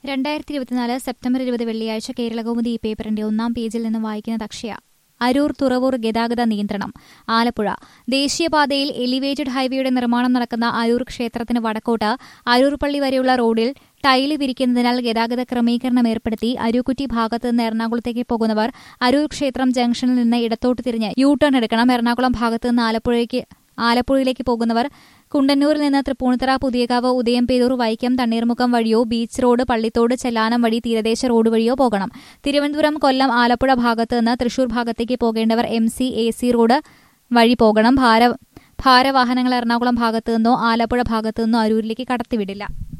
രണ്ടായിരത്തി ഇരുപത്തിനാല് സെപ്റ്റംബർ ഇരുപത് വെള്ളിയാഴ്ച കേരളകൗമുദി ഈ പേപ്പറിന്റെ ഒന്നാം പേജിൽ നിന്ന് വായിക്കുന്നത് അക്ഷയ അരൂർ തുറവൂർ ഗതാഗത നിയന്ത്രണം ആലപ്പുഴ ദേശീയപാതയിൽ എലിവേറ്റഡ് ഹൈവേയുടെ നിർമ്മാണം നടക്കുന്ന അരൂർ ക്ഷേത്രത്തിന് വടക്കോട്ട് അരൂർ പള്ളി വരെയുള്ള റോഡിൽ ടൈല് വിരിക്കുന്നതിനാൽ ഗതാഗത ക്രമീകരണം ഏർപ്പെടുത്തി അരൂക്കുറ്റി ഭാഗത്ത് നിന്ന് എറണാകുളത്തേക്ക് പോകുന്നവർ അരൂർ ക്ഷേത്രം ജംഗ്ഷനിൽ നിന്ന് ഇടത്തോട്ട് തിരിഞ്ഞ് യു ടേൺ എടുക്കണം എറണാകുളം ഭാഗത്ത് നിന്ന് ആലപ്പുഴയ്ക്ക് ആലപ്പുഴയിലേക്ക് പോകുന്നവർ കുണ്ടന്നൂരിൽ നിന്ന് തൃപ്പൂണിത്തറ പുതിയകാവ് ഉദയംപേരൂർ വൈക്കം തണ്ണീർമുക്കം വഴിയോ ബീച്ച് റോഡ് പള്ളിത്തോട് ചെല്ലാനം വഴി തീരദേശ റോഡ് വഴിയോ പോകണം തിരുവനന്തപുരം കൊല്ലം ആലപ്പുഴ ഭാഗത്ത് നിന്ന് തൃശൂർ ഭാഗത്തേക്ക് പോകേണ്ടവർ M C A C road വഴി പോകണം ഭാര ഭാരവാഹനങ്ങൾ എറണാകുളം ഭാഗത്തു നിന്നോ ആലപ്പുഴ ഭാഗത്തു നിന്നോ അരൂരിലേക്ക് കടത്തിവിടില്ല